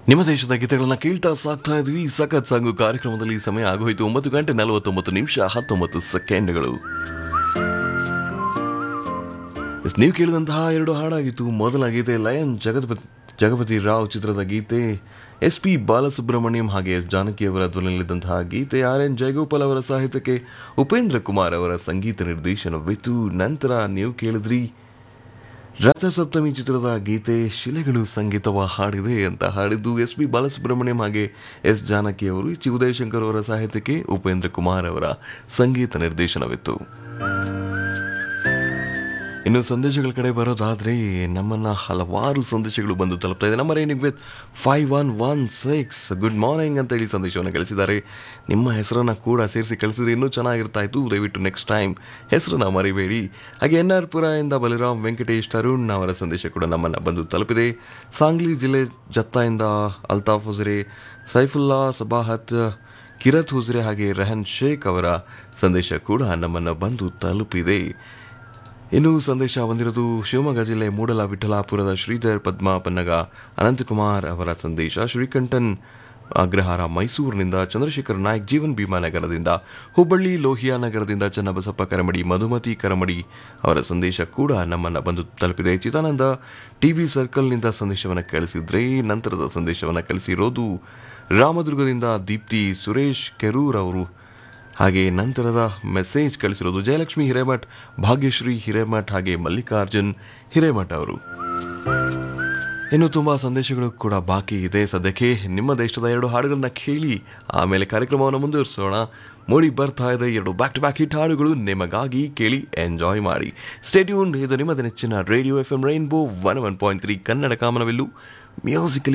ನಿಮ್ಮ ದೇಶದ ಗೀತೆಗಳನ್ನ ಕೇಳ್ತಾ ಸಾಕ್ತಾ ಇದ್ವಿ ಸಖತ್ ಸಾಂಗು ಕಾರ್ಯಕ್ರಮದಲ್ಲಿ ಸಮಯ ಆಗೋಯ್ತು ಒಂಬತ್ತು ಗಂಟೆ ನಲವತ್ತೊಂಬತ್ತು ನಿಮಿಷ ಹತ್ತೊಂಬತ್ತು ಸೆಕೆಂಡ್ಗಳು ಎಸ್, ನೀವು ಕೇಳಿದಂತಹ ಎರಡು ಹಾಡಾಗಿತ್ತು ಮೊದಲ ಗೀತೆ ಲಯನ್ ಜಗತ್ಪತಿ ಜಗಪತಿ ರಾವ್ ಚಿತ್ರದ ಗೀತೆ ಎಸ್ ಪಿ ಬಾಲಸುಬ್ರಹ್ಮಣ್ಯಂ ಹಾಗೆ ಎಸ್ ಜಾನಕಿ ಅವರ ಧ್ವನಿಯಲ್ಲಿದ್ದಂತಹ ಗೀತೆ ಆರ್ ಎನ್ ಜಯಗೋಪಾಲ್ ಅವರ ಸಾಹಿತ್ಯಕ್ಕೆ ಉಪೇಂದ್ರ ಕುಮಾರ್ ಅವರ ಸಂಗೀತ ನಿರ್ದೇಶನವಿತ್ತು ನಂತರ ನೀವು ಕೇಳಿದ್ರಿ ರಥಸಪ್ತಮಿ ಚಿತ್ರದ ಗೀತೆ ಶಿಲೆಗಳು ಸಂಗೀತವ ಹಾಡಿದೆ ಅಂತ ಹಾಡಿದ್ದು ಎಸ್ ಪಿ ಬಾಲಸುಬ್ರಹ್ಮಣ್ಯಂ ಹಾಗೆ ಎಸ್ ಜಾನಕಿ ಅವರು ಚಿ ಉದಯಶಂಕರ್ ಅವರ ಸಾಹಿತ್ಯಕ್ಕೆ ಉಪೇಂದ್ರ ಕುಮಾರ್ ಅವರ ಸಂಗೀತ ನಿರ್ದೇಶನವಿತ್ತು ಇನ್ನು ಸಂದೇಶಗಳ ಕಡೆ ಬರೋದಾದ್ರೆ ನಮ್ಮನ್ನ ಹಲವಾರು ಸಂದೇಶಗಳು ಬಂದು ತಲುಪ್ತಾ ಇದೆ ನಮ್ಮ raining with five one one six good morning ಅಂತ ಹೇಳಿ ಸಂದೇಶವನ್ನು ಕಳಿಸಿದ್ದಾರೆ ನಿಮ್ಮ ಹೆಸರನ್ನ ಕೂಡ ಸೇರಿಸಿ ಕಳಿಸಿದ್ರೆ ಇನ್ನೂ ಚೆನ್ನಾಗಿರ್ತಾ ಇತ್ತು ದಯವಿಟ್ಟು ನೆಕ್ಸ್ಟ್ ಟೈಮ್ ಹೆಸರನ್ನ ಮರಿಬೇಡಿ ಹಾಗೆ ಎನ್ ಆರ್ ಪುರದಿಂದ ಬಲಿರಾಮ್ ವೆಂಕಟೇಶ್ ತರುಣ್ ಅವರ ಸಂದೇಶ ಕೂಡ ನಮ್ಮನ್ನ ಬಂದು ತಲುಪಿದೆ ಸಾಂಗ್ಲಿ ಜಿಲ್ಲೆ ಜತ್ತಾಯಿಂದ ಅಲ್ತಾಫ್ ಹುಜರೆ ಸೈಫುಲ್ಲಾ ಸಬಾಹತ್ ಕಿರತ್ ಹುಜ್ರೆ ಹಾಗೆ ರೆಹನ್ ಶೇಖ್ ಅವರ ಸಂದೇಶ ಕೂಡ ನಮ್ಮನ್ನ ಬಂದು ತಲುಪಿದೆ ಇನ್ನು ಸಂದೇಶ ಬಂದಿರೋದು ಶಿವಮೊಗ್ಗ ಜಿಲ್ಲೆ ಮೂಡಲ ವಿಠಲಾಪುರದ ಶ್ರೀಧರ್ ಪದ್ಮಾ ಪನ್ನಗ ಅನಂತಕುಮಾರ್ ಅವರ ಸಂದೇಶ ಶ್ರೀಕಂಠನ್ ಅಗ್ರಹಾರ ಮೈಸೂರಿನಿಂದ ಚಂದ್ರಶೇಖರ್ ನಾಯ್ಕ್ ಜೀವನ್ ಭೀಮಾ ನಗರದಿಂದ ಹುಬ್ಬಳ್ಳಿ ಲೋಹಿಯಾ ನಗರದಿಂದ ಚನ್ನಬಸಪ್ಪ ಕರಮಡಿ ಮಧುಮತಿ ಕರಮಡಿ ಅವರ ಸಂದೇಶ ಕೂಡ ನಮ್ಮನ್ನ ಬಂದು ತಲುಪಿದೆ ಚಿದಾನಂದ ಟಿವಿ ಸರ್ಕಲ್ನಿಂದ ಸಂದೇಶವನ್ನು ಕಳಿಸಿದ್ರೆ ನಂತರದ ಸಂದೇಶವನ್ನು ಕಳಿಸಿರೋದು ರಾಮದುರ್ಗದಿಂದ ದೀಪ್ತಿ ಸುರೇಶ್ ಕೆರೂರ್ ಅವರು ಹಾಗೆ ನಂತರದ ಮೆಸೇಜ್ ಕಳಿಸಿರೋದು ಜಯಲಕ್ಷ್ಮಿ ಹಿರೇಮಠ್ ಭಾಗ್ಯಶ್ರೀ ಹಿರೇಮಠ್ ಹಾಗೆ ಮಲ್ಲಿಕಾರ್ಜುನ್ ಹಿರೇಮಠ್ ಅವರು ಇನ್ನು ತುಂಬಾ ಸಂದೇಶಗಳು ಕೂಡ ಬಾಕಿ ಇದೆ ಸದ್ಯಕ್ಕೆ ನಿಮ್ಮ ದೇಶದ ಎರಡು ಹಾಡುಗಳನ್ನ ಕೇಳಿ ಆಮೇಲೆ ಕಾರ್ಯಕ್ರಮವನ್ನು ಮುಂದುವರಿಸೋಣ ಮೂಡಿ ಬರ್ತಾ ಇದೆ ಎರಡು ಬ್ಯಾಕ್ ಟು ಬ್ಯಾಕ್ ಹಿಟ್ ಹಾಡುಗಳು ನಿಮಗಾಗಿ ಕೇಳಿ ಎಂಜಾಯ್ ಮಾಡಿ ಸ್ಟೇಟ್ಯೂನ್ ಇದು ನಿಮ್ಮದ ನೆಚ್ಚಿನ radio F M Rainbow one one point three Kannada ಕಾಮನವೆಲ್ಲು ಮ್ಯೂಸಿಕಲಿ